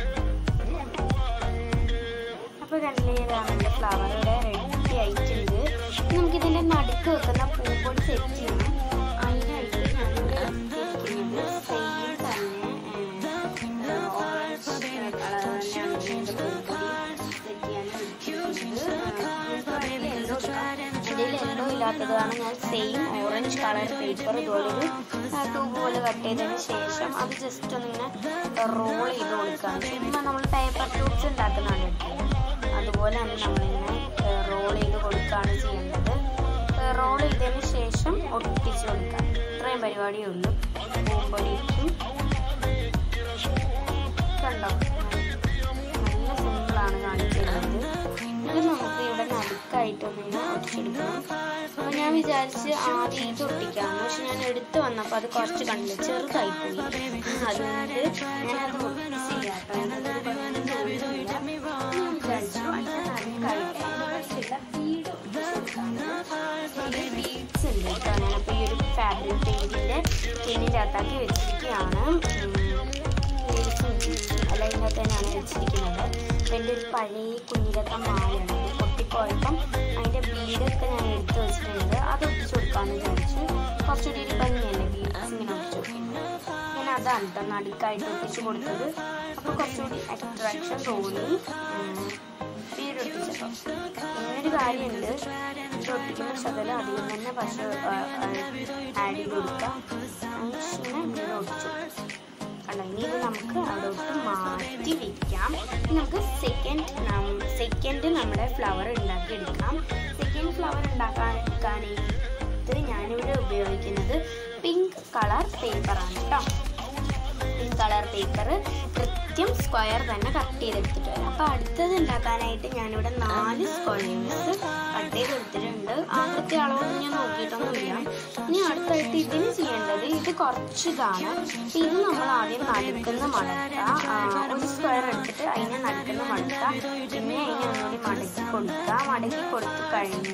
അപ്പോൾ കണ്ടില്ലേ നമ്മുടെ ഫ്ലവർ ഇവിടെ റെഡി ആയിട്ടുണ്ട് ഇനി നമുക്കിതിൻ്റെ നടുക്ക് വെക്കുന്ന പൂപ്പൊടി സെറ്റ് ചെയ്യണം അതിനായിട്ട് ഞാനിവിടെ എടുത്തിരിക്കുന്നത് സെയിം തന്നെ ഓറഞ്ച് കളർ തന്നെയാണ് ഇതിൻ്റെ പൂപ്പൊടി സെറ്റ് ചെയ്യാൻ എടുത്തിരിക്കുന്നത് യെല്ലോ എൻ്റെ യെല്ലോ ഇല്ലാത്തതാണ് ഞാൻ സെയിം ഓറഞ്ച് കളർ പേപ്പർ ഇതുപോലൊരു ട്യൂബ് പോലെ കട്ട് ചെയ്തതിന് ശേഷം അത് ജസ്റ്റ് ഒന്നിങ്ങനെ റോൾ ചെയ്ത് കൊടുക്കുകയാണ് ചുമ്മാ നമ്മൾ പേപ്പർ ട്യൂബ്സ് ഉണ്ടാക്കുന്നതാണ് കേട്ടോ അതുപോലെ തന്നെ നമ്മളിങ്ങനെ റോൾ ചെയ്ത് കൊടുക്കുകയാണ് ചെയ്യേണ്ടത് റോൾ ചെയ്തതിന് ശേഷം ഒട്ടിച്ച് കൊടുക്കുക ഇത്രയും പരിപാടിയേ ഉള്ളൂ പൂമ്പൊടിക്കും കണ്ടോ നല്ല സിമ്പിളാണ് കാണിച്ചിരുന്നത് ഇത് നമുക്ക് ഇവിടെ നടുക്കായിട്ടൊന്നിങ്ങനെ ഒട്ടിച്ചെടുക്കണം അപ്പോൾ ഞാൻ വിചാരിച്ച് ആദ്യം ഇത് ഒട്ടിക്കാമെന്ന് പക്ഷെ ഞാൻ എടുത്ത് വന്നപ്പോൾ അത് കുറച്ച് കണ്ടില്ല ചെറുതായി പോയി അതുകൊണ്ട് ഞാനത് ഒട്ടിച്ചില്ല കേട്ടോ എനിക്കതൊരു ഭംഗി തോന്നുന്നില്ല ഞാൻ വിചാരിച്ചു അതിൻ്റെ നടുക്കായിട്ട് അതിനുള്ള ബീഡ് ബീഡ്സ് ഉണ്ട് കേട്ടോ ഞാനപ്പോൾ ഈ ഒരു ഫാബ്രിക് പെയിൻറ്റിൻ്റെ ടിന്നിൻ്റെ അകത്താക്കി വെച്ചിരിക്കുകയാണ് ബീഡ്സ് ഇവിടെ തന്നെയാണ് വെച്ചിരിക്കുന്നത് അപ്പം എൻ്റെ ഒരു പഴയ കുഞ്ഞിലത്തെ മാലയാണ് അത് പൊട്ടിപ്പോയപ്പം അതിൻ്റെ ബീഡൊക്കെ ഞാൻ എടുത്ത് വെച്ചിട്ടുണ്ട് അത് ഒട്ടിച്ചു കൊടുക്കാമെന്ന് വിചാരിച്ചു കുറച്ചുകൂടി ഒരു ഭംഗിയല്ലേ ബീഡ്സ് ഇങ്ങനെ ഒട്ടിച്ചു കൊടുക്കുന്നത് ഞാൻ അതാണ് കേട്ടോ നടുക്കായിട്ട് ഒട്ടിച്ചു കൊടുത്തത് അപ്പോൾ കുറച്ചുകൂടി അട്രാക്ഷൻ തോന്നി ബീഡ് ഒട്ടിച്ചപ്പോൾ ഇങ്ങനൊരു കാര്യമുണ്ട് ഇത് ഒട്ടിക്കുന്ന ശകലം അധികം തന്നെ പശ ആഡ് ചെയ്ത് കൊടുക്കാം അങ്ങനെ ബീഡ് ഒട്ടിച്ചു കണ്ടോ ഇനി ഇത് നമുക്ക് അവിടോട്ട് മാറ്റി വെക്കാം ഇനി നമുക്ക് സെക്കൻഡ് സെക്കൻഡ് നമ്മുടെ ഫ്ലവർ ഉണ്ടാക്കിയെടുക്കാം സെക്കൻഡ് ഫ്ലവർ ഉണ്ടാക്കാനായിട്ട് ഞാനിവിടെ ഉപയോഗിക്കുന്നത് പിങ്ക് കളർ പേപ്പറാണ് കേട്ടോ പിങ്ക് കളർ പേപ്പർ കൃത്യം സ്ക്വയർ തന്നെ കട്ട് ചെയ്തെടുത്തിട്ട് വരാം അപ്പോൾ അടുത്തത് ഉണ്ടാക്കാനായിട്ട് ഞാനിവിടെ നാല് സ്ക്വയേഴ്സ് കട്ട് ചെയ്തെടുത്തിട്ടുണ്ട് ആദ്യത്തെ അളവൊന്നും ഞാൻ നോക്കിയിട്ടൊന്നുമില്ല ഇനി അടുത്തായിട്ട് ഇതിന് ചെയ്യേണ്ടത് ഇത് കുറച്ച് ഇതാണ് അപ്പോൾ ഇത് നമ്മൾ ആദ്യം നടുക്കുന്ന മടക്കുക ആ, ഒരു സ്ക്വയർ എടുത്തിട്ട് അതിനെ നടുക്കുന്ന മടക്കുക പിന്നെ അതിനെ ഒന്നുകൂടി മടക്കി കൊടുക്കുക മടക്കി കൊടുത്ത് കഴിഞ്ഞിട്ട്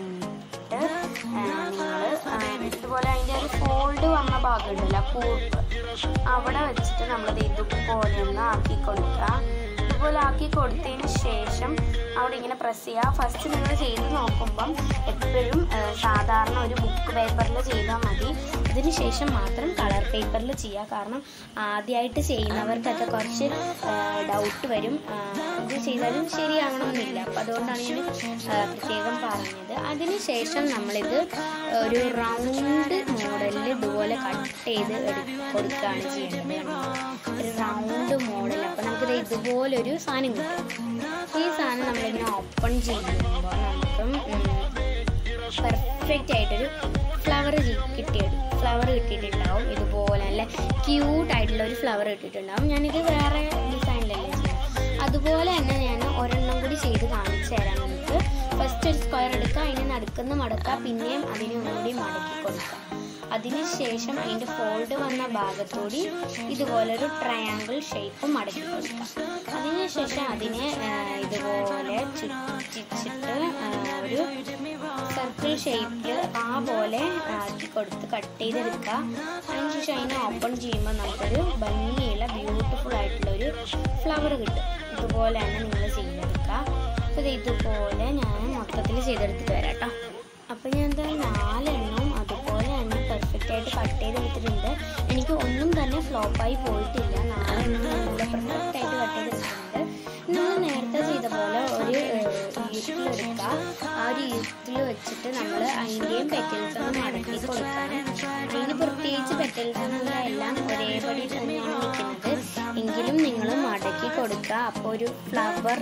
നിങ്ങൾ ഇതുപോലെ അതിൻ്റെ ഒരു ഫോൾഡ് വന്ന ഭാഗം ഉണ്ടല്ലോ കൂർപ്പ് അവിടെ വെച്ചിട്ട് നമ്മളത് ഇതുപോലെ ഒന്ന് ആക്കി കൊടുക്കുക ഇതുപോലെ ആക്കി കൊടുത്തതിന് ശേഷം അവിടെ ഇങ്ങനെ പ്രസ് ചെയ്യുക ഫസ്റ്റ് നിങ്ങൾ ചെയ്ത് നോക്കുമ്പം എപ്പോഴും സാധാരണ ഒരു ബുക്ക് പേപ്പറിൽ ചെയ്താൽ മതി അതിന് ശേഷം മാത്രം കളർ പേപ്പറിൽ ചെയ്യുക കാരണം ആദ്യമായിട്ട് ചെയ്യുന്നവർക്കൊക്കെ കുറച്ച് ഡൗട്ട് വരും ആ, ഇത് ചെയ്താലും ശരിയാകണമെന്നില്ല അപ്പം അതുകൊണ്ടാണ് ഞാൻ ആ, പ്രത്യേകം പറഞ്ഞത് അതിന് ശേഷം നമ്മളിത് ഒരു റൗണ്ട് മോഡലിൽ ഇതുപോലെ കട്ട് ചെയ്ത് എടു- കൊടുക്കുകയാണ് ചെയ്യേണ്ടത് കണ്ടോ? ഒരു റൗണ്ട് മോഡൽ അപ്പം നമുക്കിത് ഇതുപോലൊരു സാധനം കിട്ടും ഈ സാധനം നമ്മളിങ്ങനെ ഓപ്പൺ ചെയ്യുമ്പോൾ നമുക്ക് പെർഫെക്റ്റ് ആയിട്ടൊരു ഫ്ലവർ കിട്ടിയത് ഫ്ലവർ കിട്ടിയിട്ടുണ്ടാവും ഇതുപോലെ നല്ല ക്യൂട്ട് ആയിട്ടുള്ള ഒരു ഫ്ലവർ കിട്ടിയിട്ടുണ്ടാവും ഞാനിത് വേറെ ഡിസൈനിലല്ലേ ചെയ്യാം അതുപോലെ തന്നെ ഞാൻ ഒരെണ്ണം കൂടി ചെയ്ത് കാണിച്ചു തരാം നിങ്ങൾക്ക് ഫസ്റ്റ് ഒരു സ്ക്വയർ എടുക്കുക അതിനെ നടുക്കുന്ന മടക്കുക പിന്നെയും അതിനെ ഒന്നുകൂടി മടക്കി കൊടുക്കുക അതിനുശേഷം അതിൻ്റെ ഫോൾഡ് വന്ന ഭാഗത്തൂടി ഇതുപോലൊരു ട്രയാങ്കിൾ ഷേപ്പ് മടക്കി കൊടുക്കുക അതിനുശേഷം അതിനെ ആ, ഇതുപോലെ ചുറ്റിച്ചിട്ട് ആ, ഒരു സർക്കിൾ ഷേപ്പിൽ ആ പോലെ ആക്കി കൊടുത്ത് കട്ട് ചെയ്തെടുക്കുക അതിനുശേഷം അതിനെ ഓപ്പൺ ചെയ്യുമ്പോൾ നമുക്കൊരു ഭംഗിയുള്ള ബ്യൂട്ടിഫുൾ ആയിട്ടുള്ള ഒരു ഫ്ലവർ കിട്ടും ഇതുപോലെ തന്നെ നിങ്ങൾ ചെയ്തെടുക്കുക അപ്പോൾ ഇത് ഇതുപോലെ ഞാൻ മൊത്തത്തിൽ ചെയ്തെടുത്തിട്ട് വരാം കേട്ടോ അപ്പോൾ ഞാൻ എന്താ നാലെണ്ണം അതുപോലെ തന്നെ പെർഫെക്റ്റ് ആയിട്ട് കട്ട് ചെയ്തെടുത്തിട്ടുണ്ട് എനിക്ക് ഒന്നും തന്നെ ഫ്ലോപ്പായി പോയിട്ടില്ല നാലെണ്ണം നല്ല പെർഫെക്റ്റ് ആയിട്ട് കട്ട് ചെയ്തെടുത്തിട്ടുണ്ട് നമ്മൾ നേരത്തെ ചെയ്ത പോലെ ഒരു യൂത്തിൽ എടുക്കുക ആ ഒരു യൂത്തിൽ വെച്ചിട്ട് നമ്മൾ അതിൻ്റെയും പെറ്റൽസ് ഒന്ന് മടക്കി കൊടുക്കണം അതിന് പ്രത്യേകിച്ച് പെറ്റൽസ് എന്നുള്ള എല്ലാം ഒരേപടി തന്നെയാണ് നിൽക്കുന്നത് എങ്കിലും നിങ്ങൾ മടക്കി കൊടുക്കുക അപ്പോൾ ഒരു ഫ്ലവർ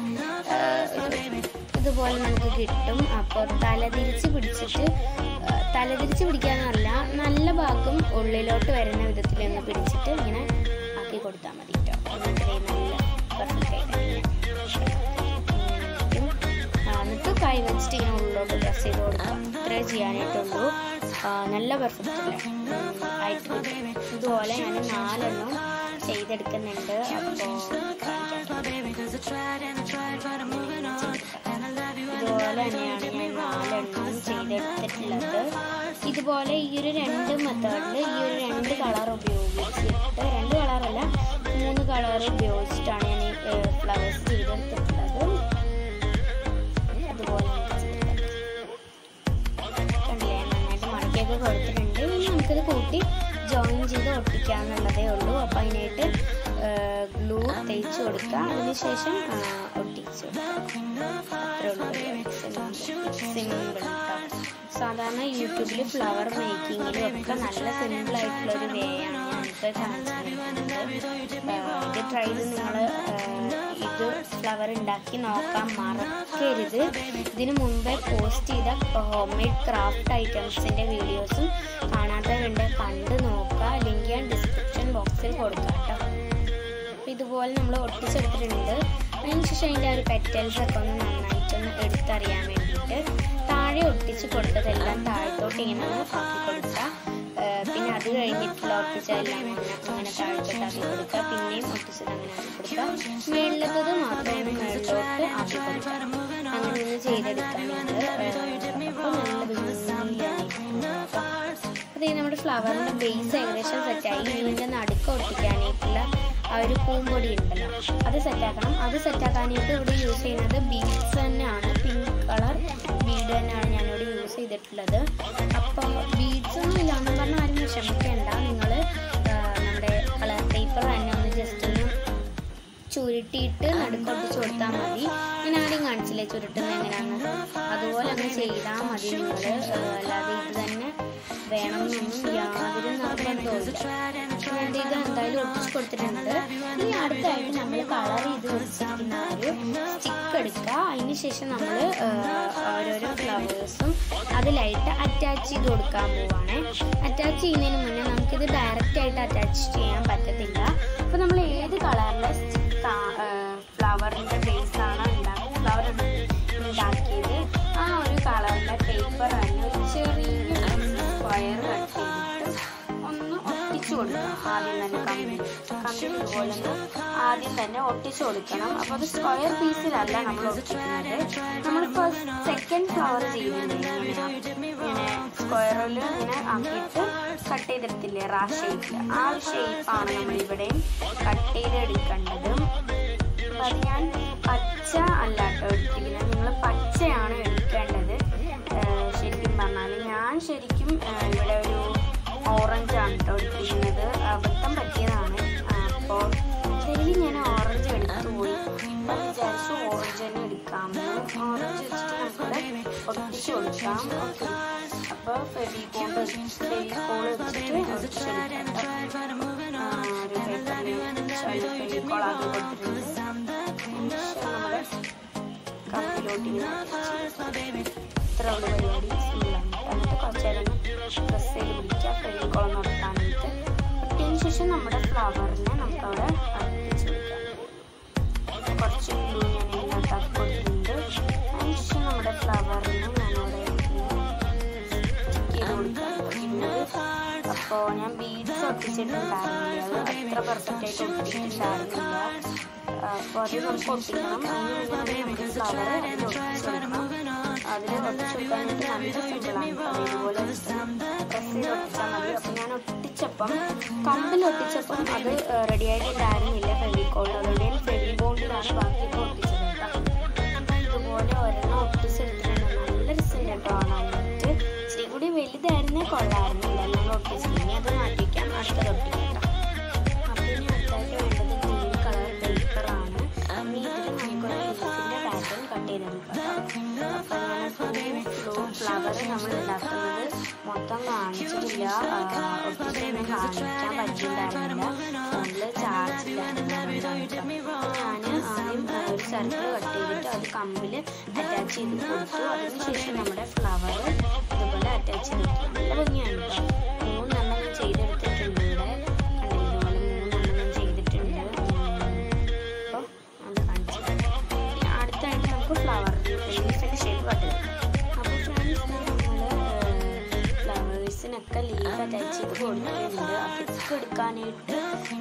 ഇതുപോലെ നമുക്ക് കിട്ടും അപ്പോൾ തലതിരിച്ച് പിടിച്ചിട്ട് ആ, തലതിരിച്ച് പിടിക്കാന്നല്ല നല്ല ഭാഗം ഉള്ളിലോട്ട് വരുന്ന വിധത്തിൽ ഒന്ന് പിടിച്ചിട്ട് ഇങ്ങനെ ആക്കി കൊടുത്താൽ മതി കേട്ടോ എന്നിട്ട് ദേ നല്ല പെർഫെക്റ്റ് ആയിട്ട് ഇങ്ങനെ ഇങ്ങനെ ഇരിക്കും. ആ, എന്നിട്ട് കൈ വെച്ചിട്ട് ഇങ്ങനെ ഉള്ളിലോട്ട് പ്രസ് ചെയ്ത് കൊടുക്കാം ഇത്രേ ചെയ്യാനായിട്ടുള്ളൂ ആ, നല്ല പെർഫെക്റ്റ് അല്ലേ ഉം, ആയിട്ട് കിട്ടും. ഇതുപോലെ ഞാൻ നാലെണ്ണം ചെയ്തെടുക്കുന്നുണ്ട് അപ്പോൾ ഇതുപോലെ തന്നെയാണ് ഞാൻ നാലെണ്ണം ചെയ്തെടുത്തിട്ടുള്ളത് ഇതുപോലെ ഈ ഒരു രണ്ട് മെത്തേഡിൽ ഈ ഒരു രണ്ട് കളർ ഉപയോഗിച്ചിട്ട് രണ്ട് കളറല്ല മൂന്ന് കളർ ഉപയോഗിച്ചിട്ടാണ് ഞാൻ ഈ ഫ്ലവേഴ്സ് ചെയ്തെടുത്തിട്ടുള്ളത് അതുപോലെ നമുക്ക് ചെയ്തെടുക്കാം. കണ്ടില്ലേ നന്നായിട്ട് മടക്കിയൊക്കെ കൊടുത്തിട്ടുണ്ട് ഇനി നമുക്കിത് കൂട്ടി ജോയിൻ ചെയ്ത് ഒട്ടിക്കാന്നുള്ളതേ ഉള്ളൂ അപ്പം അതിനായിട്ട് ഗ്ലൂ തേച്ച് കൊടുക്കുക അതിനുശേഷം ആ, ഒട്ടിച്ച് കൊടുക്കുക അത്രേ ഉള്ളൂ സിമ്പിൾ സാധാരണ യൂട്യൂബിൽ ഫ്ലവർ മേക്കിങ്ങിലും ഒക്കെ നല്ല സിമ്പിൾ ആയിട്ടുള്ള ഒരു വേ ആണ് ഞാനിപ്പോൾ കാണിച്ചു തരുന്നത് ഇത് ട്രൈ ചെയ്ത് നിങ്ങൾ ഇത് ഫ്ലവർ ഉണ്ടാക്കി നോക്കാൻ മറക്കരുത് ഇതിന് മുമ്പേ പോസ്റ്റ് ചെയ്ത ഹോം മെയ്ഡ് ക്രാഫ്റ്റ് ഐറ്റംസിൻ്റെ വീഡിയോസും കാണാത്തവരുണ്ട് കണ്ട് നോക്കുക ലിങ്ക് ഞാൻ ഡിസ്ക്രിപ്ഷൻ ബോക്സിൽ കൊടുക്കാം കേട്ടോ അപ്പോൾ ഇതുപോലെ നമ്മൾ ഒട്ടിച്ചെടുത്തിട്ടുണ്ട് അതിനുശേഷം അതിൻ്റെ ആ ഒരു പെറ്റൽസ് ഒക്കെ ഒന്ന് നന്നായിട്ടൊന്ന് എടുത്തറിയാൻ വേണ്ടിയിട്ട് താഴെ ഒട്ടിച്ച് കൊടുത്തതെല്ലാം താഴത്തോട്ട് ഇങ്ങനെ ഒന്ന് ആക്കി കൊടുക്കുക ഏർ പിന്നെ അത് കഴിഞ്ഞിട്ടുള്ള ഒട്ടിച്ചതെല്ലാം അങ്ങനെ അങ്ങനെ താഴത്തോട്ട് ആക്കി കൊടുക്കുക പിന്നെയും ഒട്ടിച്ചത് അങ്ങനെ ആക്കി കൊടുക്കുക മേളിലത്തത് മാത്രം ഒന്ന് മേളിലോട്ട് ആക്കി കൊടുക്കുക അങ്ങനെ ഒന്ന് ചെയ്തെടുക്കാനുണ്ട് അപ്പോൾ നല്ല ഭംഗിയാണ് അത് നമ്മുടെ ഫ്ലവറിൻ്റെ ബേസ് ഏകദേശം സെറ്റായി ഇതിൻ്റെ നടുക്ക് ഒട്ടിക്കാനായിട്ടുള്ള ആ ഒരു പൂമ്പൊടി ഉണ്ടല്ലോ അത് സെറ്റാക്കണം അത് സെറ്റാക്കാനായിട്ട് ഇവിടെ യൂസ് ചെയ്യുന്നത് ബീഡ്സ് തന്നെയാണ് പിങ്ക് കളർ ബീഡ് തന്നെയാണ് ഞാനിവിടെ യൂസ് ചെയ്തിട്ടുള്ളത് അപ്പോൾ ബീഡ്സ് ഒന്നും ഇല്ലാന്ന് പറഞ്ഞാൽ ആരും വിഷമിക്കേണ്ട നിങ്ങൾ നമ്മുടെ കളർ പേപ്പർ തന്നെ ഒന്ന് ജസ്റ്റ് ഒന്ന് ചുരുട്ടിയിട്ട് നടുക്കൊട്ടിച്ച് കൊടുത്താൽ മതി ഞാൻ ആദ്യം കാണിച്ചില്ലേ ചുരുട്ടുന്നത് എങ്ങനെയാണ് അതുപോലെ അങ്ങ് ചെയ്താൽ മതി നിങ്ങൾ അല്ലാതെ ഇത് തന്നെ വേണമെന്നൊന്നും യാതൊരു നിർബന്ധവുമില്ല ഞാൻ ഇത് എന്തായാലും ഒട്ടിച്ച് കൊടുത്തിട്ടുണ്ട് ഇനി അടുത്തായിട്ട് നമ്മൾ കളർ ചെയ്ത് വെച്ചിരിക്കുന്ന ഒരു സ്റ്റിക്ക് എടുക്കുക അതിന് ശേഷം നമ്മൾ ഓരോരോ ഫ്ലവേഴ്സും അതിലായിട്ട് അറ്റാച്ച് ചെയ്ത് കൊടുക്കാൻ പോവാണ് അറ്റാച്ച് ചെയ്യുന്നതിന് മുന്നേ നമുക്കിത് ഡയറക്റ്റ് ആയിട്ട് അറ്റാച്ച് ചെയ്യാൻ പറ്റത്തില്ല അപ്പോൾ നമ്മൾ ഏത് കളറിലെ ഫ്ലവറിൻ്റെ ബേസാണ് ഉണ്ടാക്കുക ഫ്ലവർ ഉണ്ടാക്കിയത് ആ ഒരു കളറിലെ പേപ്പർ തന്നെ ഒരു ചെറിയ സ്ക്വയർ കട്ട് ചെയ്തിട്ട് ഒന്ന് ഒട്ടിച്ചു കൊടുക്കണം ആദ്യം തന്നെ കമ്പി കമ്പി ഇതുപോലെ ഒന്ന് ആദ്യം തന്നെ ഒട്ടിച്ചു കൊടുക്കണം അപ്പോൾ അത് സ്ക്വയർ പീസിലല്ല നമ്മൾ ഒട്ടിക്കുന്നത് നമ്മൾ ഫസ്റ്റ് സെക്കൻഡ് ഫ്ലവർ ചെയ്യുന്നുണ്ട് ഇങ്ങനെ സ്ക്വയറിൽ ഇങ്ങനെ ആക്കിയിട്ട് കട്ട് ചെയ്തെടുത്തില്ലേ റാ ഷേപ്പിൽ ആ ഒരു ഷേപ്പാണ് നമ്മൾ ഇവിടെയും കട്ട് ചെയ്തെടുക്കേണ്ടത് അപ്പം അത് ഞാൻ പച്ച അല്ല കേട്ടോ എടുത്തിരിക്കുന്നത് നിങ്ങൾ പച്ചയാണ് എടുക്കേണ്ടത് ഏഹ് ശരിക്കും പറഞ്ഞാൽ ഞാൻ ശരിക്കും ഏഹ് ഇവിടെ ഒരു ഓറഞ്ച് ആണ് കേട്ടോ എടുത്തിരിക്കുന്നത് അബദ്ധം പറ്റിയതാണ് അപ്പോൾ ശരിക്കും ഞാൻ ഓറഞ്ച് എടുത്തു പോയി അപ്പം വിചാരിച്ചു ഓറഞ്ച് തന്നെ എടുക്കാമെന്ന് ഓറഞ്ച് വെച്ചിട്ട് നമുക്ക് ഒട്ടിച്ച് കൊടുക്കാം ഓക്കെ അപ്പോൾ ഫെവിക്കോൾ ഫെവിക്കോൾ വെച്ചിട്ട് ഒട്ടിച്ചെടുക്കാം ആ, ഒരു പേപ്പറിൽ ഫെവിക്കോൾ ആദ്യം കൊടുത്തിട്ടുണ്ട് നമ്മുടെ കപ്പിലോട്ട് ഇങ്ങനെ ഇത്ര ഉള്ള പരിപാടി സിമ്പിളാണ് എന്നിട്ട് കുറച്ച് നേരം പ്രസ് ചെയ്ത് പിടിക്കുക ഫെവിക്കോൾ നിർത്താനായിട്ട് ഒട്ടിയതിന് ശേഷം നമ്മുടെ ഫ്ലവറിനെ നമുക്കവിടെ അടുപ്പിച്ച് കൊടുക്കാം കുറച്ച് ഗ്ലൂ ഞാൻ ഇതിനകത്ത് ആക്കി കൊടുത്തിട്ടുണ്ട് അതിനുശേഷം നമ്മുടെ ഫ്ലവറിനെ ഞാനവിടെ ചെയ്ത് കൊടുക്കാം അപ്പോൾ ഞാൻ ബീഡ്സ് ഒട്ടിച്ചിട്ടുണ്ടായിരുന്നില്ല അത് അത്ര പെർഫെക്റ്റ് ആയിട്ട് ഒട്ടിച്ചിട്ടുണ്ടായിരുന്നില്ല അപ്പോൾ അത് നമുക്ക് ഒട്ടിക്കണം അതിന് മുന്നേ നമുക്ക് ഫ്ലവർ അതിൽ ഒട്ടിച്ച് കൊടുക്കണം അതിൽ ഒട്ടിച്ച് കൊടുക്കാനായിട്ട് നല്ല സിമ്പിളാണ് അതേപോലെ പ്രസ് ചെയ്ത് ഒട്ടിച്ചാൽ മതി അപ്പോൾ ഞാൻ ഒട്ടിച്ചപ്പം കമ്പിൽ ഒട്ടിച്ചപ്പം അത് റെഡി ആയിട്ടുണ്ടായിരുന്നില്ല ഫെവിക്കോൾ അതുകൊണ്ട് ഞാൻ ഫെവി ബോണ്ടിലാണ് ബാക്കിയൊക്കെ ഒട്ടിച്ചത് കേട്ടോ ഇതുപോലെ ഒരെണ്ണം ഒട്ടിച്ചെടുത്തിട്ടുണ്ട് നല്ല രസം കേട്ടോ കാണാനായിട്ട് ഇച്ചിരി കൂടി വലുതായിരുന്നേ കൊള്ളായിരുന്നില്ല നമ്മൾ ഒട്ടിച്ചത് ഇനി അത് മാറ്റിക്കാം അടുത്തത് ഒട്ടിക്കാം കേട്ടോ അപ്പോൾ ഇനി അടുത്തായിട്ട് വേണ്ടത് ഗ്രീൻ കളർ പേപ്പറാണ് ഇനി ഇതിൽ നമുക്കൊരു ലീഫിൻ്റെ പാറ്റേൺ കട്ട് ചെയ്തെടുക്കാം അപ്പോൾ ഞാൻ ഫ്ലവർ നമ്മൾ ഉണ്ടാക്കുന്നത് മൊത്തം കാണിച്ചിട്ടില്ല ഒട്ടിച്ചൊന്നും കാണിക്കാൻ പറ്റിയിട്ടുണ്ടായിരുന്നില്ല ഫോണിൽ ചാർജ് ഇല്ലായിരുന്നു ഞാൻ ആദ്യം ആ, ഒരു സർക്കിൾ കട്ട് ചെയ്തിട്ട് അത് കമ്പിൽ അറ്റാച്ച് ചെയ്ത് കൊടുത്തു അതിനുശേഷം നമ്മുടെ ഫ്ലവർ ഇതുപോലെ അറ്റാച്ച് ചെയ്ത് കൊടുത്തു നല്ല ഭംഗിയാണ് കേട്ടോ മൂന്നെണ്ണം ഞാൻ ചെയ്തെടുത്തിട്ടുണ്ട് ഇവിടെ കണ്ടില്ലേ ഇതുപോലെ മൂന്നെണ്ണം ഞാൻ ചെയ്തിട്ടുണ്ട് അപ്പോൾ അത് കാണിച്ചു ഇനി അടുത്തായിട്ട് നമുക്ക് ഫ്ലവർ ലീഫിൻ്റെ ഷേപ്പ് കട്ട് ചെയ്യാം അപ്പോൾ ഫ്രണ്ട്സ് നമ്മൾ ഫ്ലവേഴ്സിനൊക്കെ ലീഫ് അറ്റാച്ച് ചെയ്ത് കൊടുത്തിട്ടുണ്ട് അതൊക്കെ എടുക്കാനായിട്ട്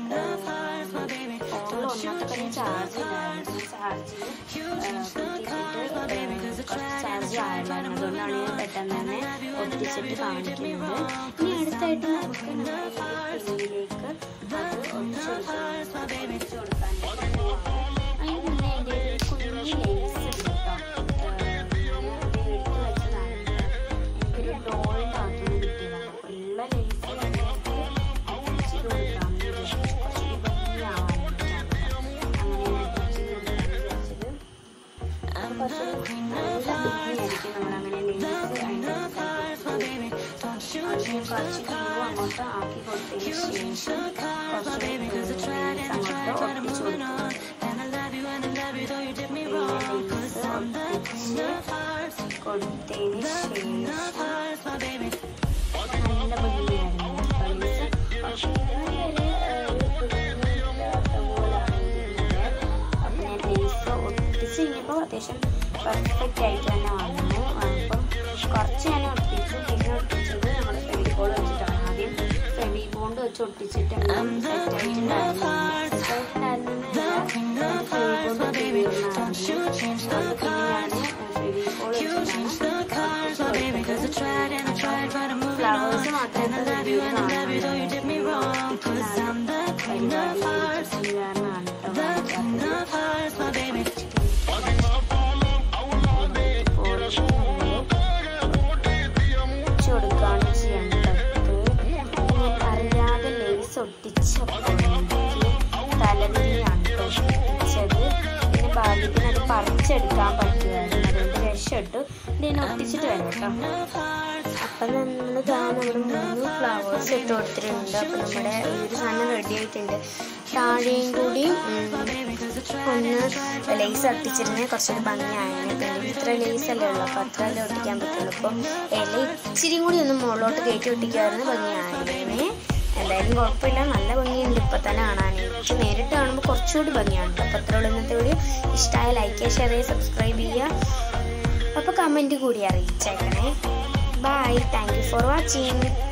ഫോണിൽ ഒന്നാമത്തെ കാര്യം ചാർജ് ഇല്ലായിരുന്നു ചാർജിൽ കുത്തിയിട്ടിട്ട് കുറച്ച് ചാർജ് ആയിരുന്നു അതുകൊണ്ടാണ് ഞാൻ പെട്ടെന്ന് തന്നെ ഒട്ടിച്ചിട്ട് കാണിക്കുന്നത് ഇനി അടുത്തായിട്ട് നമുക്ക് നമ്മുടെ പിന്നിലേക്ക് അത് ഒട്ടിച്ചു കൊടുക്കാൻ ഒട്ടിച്ചു കൊടുക്കാനായിട്ട് പോവാണ് അതിന് മുന്നേ എൻ്റെ ഒരു കുഞ്ഞു ലേസ് കിട്ടാം എടുത്ത് വെച്ചതാണ് എനിക്കൊരു ഡോളിൻ്റെ അകത്തുനിന്ന് കിട്ടിയതാണ് ഉള്ള ലേസ് അതിനകത്ത് അറ്റാച്ച് ചെയ്ത് കൊടുക്കാമെന്ന് വിചാരിച്ചു കുറച്ചുകൂടി ഭംഗിയാവാൻ വേണ്ടിയിട്ടാണ് അങ്ങനെ ഞാൻ അറ്റാച്ച് ചെയ്ത് കൊടുക്കാമെന്ന് വിചാരിച്ചത് അത് കുറച്ചുകൂടി നല്ല ഭംഗിയായിരിക്കും നമ്മൾ അങ്ങനെ ലേസ് അതിൻ്റെ അതിന് കുറച്ച് ഗ്ലൂ അങ്ങോട്ട് ആക്കി കൊടുത്തതിന് ശേഷം കുറച്ച് ലേസ് അങ്ങോട്ട് ഒട്ടിച്ചു കൊടുക്കും കൊടുത്തതിന് ശേഷം നല്ല ഭംഗിയായിരുന്നു ലേസ് അപ്പം ഞാൻ ലേസ് ഒട്ടിച്ച് കഴിഞ്ഞപ്പോൾ അത്യാവശ്യം പെർഫെക്റ്റ് ആയിട്ട് തന്നെ വന്നു അപ്പം കുറച്ച് ഞാൻ ഒട്ടിച്ചു പിന്നെ ഒട്ടിച്ചത് നമ്മൾ ഫെവിക്കോൾ വെച്ചിട്ടാണ് ആദ്യം ഫെവി ബോണ്ട് വെച്ച് ഒട്ടിച്ചിട്ടുണ്ടെങ്കിലും സെറ്റ് ആയിട്ടുണ്ടായിരുന്നു സെറ്റ് ആയിട്ടുണ്ടായിരുന്നില്ല ഫെവി ബോണ്ട് ഉപയോഗിക്കുന്നുണ്ടായിരുന്നു അത് പിന്നെ ഞാൻ ഫെവിക്കോൾ വെച്ചിട്ടാണ് ഫ്ലവേഴ്സ് മാത്രമേ റിവ്യൂ കാണുന്നുള്ളൂ പരിപാടി ചപ്പുണ്ടെങ്കിൽ തലതിരിയാണ് കേട്ടോ ഒട്ടിച്ചത് പിന്നെ ഭാഗ്യത്തിന് അത് പറിച്ചെടുക്കാൻ പറ്റുമായിരുന്നു അതുകൊണ്ട് രക്ഷപ്പെട്ടു ഇതിനെ ഒട്ടിച്ചിട്ട് വരാം കേട്ടോ അപ്പം നമ്മൾ ഇതാ നമ്മൾ മൂന്ന് ഫ്ലവേഴ്സ് ഇട്ട് കൊടുത്തിട്ടുണ്ട് അപ്പം നമ്മുടെ ഈ ഒരു സാധനം റെഡി ആയിട്ടുണ്ട് താഴെയും കൂടി ഉം, ഒന്ന് ലേസ് ഒട്ടിച്ചിരുന്നേ കുറച്ചുകൂടി ഭംഗിയായിരുന്നു പിന്നെ ഇത്ര ലേസ് അല്ലേ ഉള്ളൂ അപ്പോൾ അത്ര അല്ലേ ഒട്ടിക്കാൻ പറ്റുള്ളൂ അപ്പോൾ ഇല ഇച്ചിരിയും കൂടി ഒന്ന് മുകളിലോട്ട് കയറ്റി ഒട്ടിക്കായിരുന്നു ഭംഗിയായിരുന്നേ എന്തായാലും കുഴപ്പമില്ല നല്ല ഭംഗിയുണ്ട് ഇപ്പം തന്നെ കാണാൻ എനിക്ക് നേരിട്ട് കാണുമ്പോൾ കുറച്ചുകൂടി ഭംഗിയാണ് അപ്പോൾ അത്ര ഉള്ളൂ ഇന്നത്തെ വീഡിയോ ഇഷ്ടമായ ലൈക്ക് ചെയ്യുക ഷെയർ ചെയ്യുക സബ്സ്ക്രൈബ് ചെയ്യുക അപ്പോൾ കമൻറ്റ് കൂടി അറിയിച്ചേക്കണേ bye thank you for watching